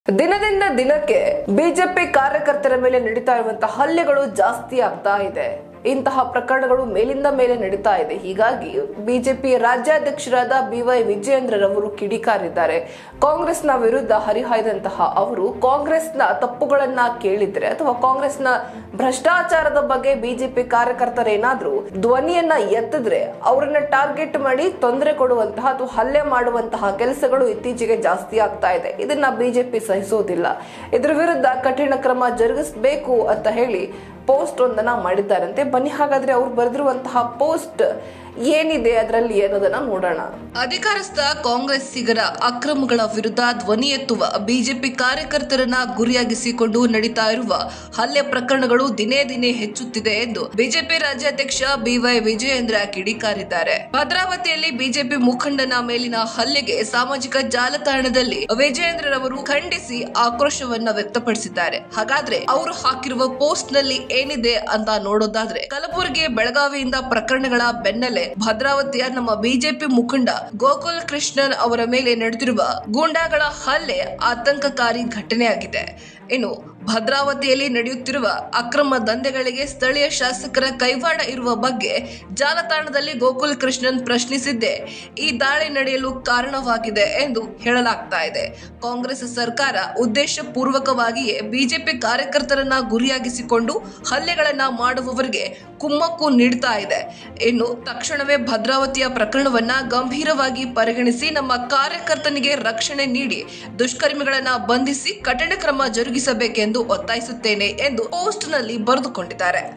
ದಿನದಿಂದ ದಿನಕ್ಕೆ ಬಿಜೆಪಿ ಕಾರ್ಯಕರ್ತರ ಮೇಲೆ ನಡೀತಾ ಇರುವಂತಹ ಹಲ್ಲೆಗಳು ಜಾಸ್ತಿ ಆಗ್ತಾ ಇದೆ ಇಂತಹ ಪ್ರಕರಣಗಳು ಮೇಲಿಂದ ಮೇಲೆ ನಡೀತಾ ಇದೆ ಹೀಗಾಗಿ ಬಿಜೆಪಿ ರಾಜ್ಯಾಧ್ಯಕ್ಷರಾದ ಬಿವೈ ವಿಜಯೇಂದ್ರರವರು ಕಿಡಿಕಾರಿದ್ದಾರೆ ಕಾಂಗ್ರೆಸ್ನ ವಿರುದ್ಧ ಹರಿಹಾಯ್ದಂತಹ ಅವರು ಕಾಂಗ್ರೆಸ್ನ ತಪ್ಪುಗಳನ್ನ ಕೇಳಿದ್ರೆ ಅಥವಾ ಕಾಂಗ್ರೆಸ್ನ ಭ್ರಷ್ಟಾಚಾರದ ಬಗ್ಗೆ ಬಿಜೆಪಿ ಕಾರ್ಯಕರ್ತರೇನಾದ್ರೂ ಧ್ವನಿಯನ್ನ ಎತ್ತಿದ್ರೆ ಅವರನ್ನ ಟಾರ್ಗೆಟ್ ಮಾಡಿ ತೊಂದರೆ ಕೊಡುವಂತಹ ಅಥವಾ ಹಲ್ಲೆ ಮಾಡುವಂತಹ ಕೆಲಸಗಳು ಇತ್ತೀಚೆಗೆ ಜಾಸ್ತಿ ಆಗ್ತಾ ಇದೆ ಇದನ್ನ ಬಿಜೆಪಿ ಸಹಿಸೋದಿಲ್ಲ ಇದರ ವಿರುದ್ಧ ಕಠಿಣ ಕ್ರಮ ಜರುಗಿಸಬೇಕು ಅಂತ ಹೇಳಿ ಪೋಸ್ಟ್ ಒಂದನ್ನ ಮಾಡಿದ್ದಾರಂತೆ ಬನ್ನಿ ಹಾಗಾದ್ರೆ ಅವ್ರು ಬರೆದಿರುವಂತಹ ಪೋಸ್ಟ್ ಏನಿದೆ ಅದರಲ್ಲಿ ಅನ್ನೋದನ್ನ ನೋಡೋಣ ಅಧಿಕಾರಸ್ಥ ಕಾಂಗ್ರೆಸ್ಸಿಗರ ಅಕ್ರಮಗಳ ವಿರುದ್ಧ ಧ್ವನಿ ಎತ್ತುವ ಬಿಜೆಪಿ ಕಾರ್ಯಕರ್ತರನ್ನ ಗುರಿಯಾಗಿಸಿಕೊಂಡು ನಡೀತಾ ಇರುವ ಹಲ್ಲೆ ಪ್ರಕರಣಗಳು ದಿನೇ ದಿನೇ ಹೆಚ್ಚುತ್ತಿದೆ ಎಂದು ಬಿಜೆಪಿ ರಾಜ್ಯಾಧ್ಯಕ್ಷ ಬಿವೈ ವಿಜಯೇಂದ್ರ ಕಿಡಿಕಾರಿದ್ದಾರೆ ಭದ್ರಾವತಿಯಲ್ಲಿ ಬಿಜೆಪಿ ಮುಖಂಡನ ಮೇಲಿನ ಹಲ್ಲೆಗೆ ಸಾಮಾಜಿಕ ಜಾಲತಾಣದಲ್ಲಿ ವಿಜಯೇಂದ್ರರವರು ಖಂಡಿಸಿ ಆಕ್ರೋಶವನ್ನ ವ್ಯಕ್ತಪಡಿಸಿದ್ದಾರೆ ಹಾಗಾದ್ರೆ ಅವರು ಹಾಕಿರುವ ಪೋಸ್ಟ್ ನಲ್ಲಿ ಏನಿದೆ ಅಂತ ನೋಡೋದಾದ್ರೆ ಕಲಬುರಗಿ ಬೆಳಗಾವಿಯಿಂದ ಪ್ರಕರಣಗಳ ಬೆನ್ನಲ್ಲೇ ಭದ್ರಾವತಿಯ ನಮ್ಮ ಬಿಜೆಪಿ ಮುಖಂಡ ಗೋಕುಲ್ ಕೃಷ್ಣನ್ ಅವರ ಮೇಲೆ ನಡೆದಿರುವ ಗೂಂಡಾಗಳ ಹಲ್ಲೆ ಆತಂಕಕಾರಿ ಘಟನೆಯಾಗಿದೆ ಇನ್ನು ಭದ್ರಾವತಿಯಲ್ಲಿ ನಡೆಯುತ್ತಿರುವ ಅಕ್ರಮ ದಂಧೆಗಳಿಗೆ ಸ್ಥಳೀಯ ಶಾಸಕರ ಕೈವಾಡ ಇರುವ ಬಗ್ಗೆ ಜಾಲತಾಣದಲ್ಲಿ ಗೋಕುಲ್ ಕೃಷ್ಣನ್ ಪ್ರಶ್ನಿಸಿದ್ದೇ ಈ ದಾಳಿ ನಡೆಯಲು ಕಾರಣವಾಗಿದೆ ಎಂದು ಹೇಳಲಾಗ್ತಾ ಇದೆ ಕಾಂಗ್ರೆಸ್ ಸರ್ಕಾರ ಉದ್ದೇಶಪೂರ್ವಕವಾಗಿಯೇ ಬಿಜೆಪಿ ಕಾರ್ಯಕರ್ತರನ್ನ ಗುರಿಯಾಗಿಸಿಕೊಂಡು ಹಲ್ಲೆಗಳನ್ನ ಮಾಡುವವರಿಗೆ ಕುಮ್ಮಕ್ಕು ನೀಡ್ತಾ ಇದೆ ಇನ್ನು ತಕ್ಷಣವೇ ಭದ್ರಾವತಿಯ ಪ್ರಕರಣವನ್ನ ಗಂಭೀರವಾಗಿ ಪರಿಗಣಿಸಿ ನಮ್ಮ ಕಾರ್ಯಕರ್ತನಿಗೆ ರಕ್ಷಣೆ ನೀಡಿ ದುಷ್ಕರ್ಮಿಗಳನ್ನ ಬಂಧಿಸಿ ಕಠಿಣ ಕ್ರಮ ಜರುಗಿಸಬೇಕೆಂದು ಒತ್ತಾಯಿಸುತ್ತೇನೆ ಎಂದು ಪೋಸ್ಟ್ನಲ್ಲಿ ಬರೆದುಕೊಂಡಿದ್ದಾರೆ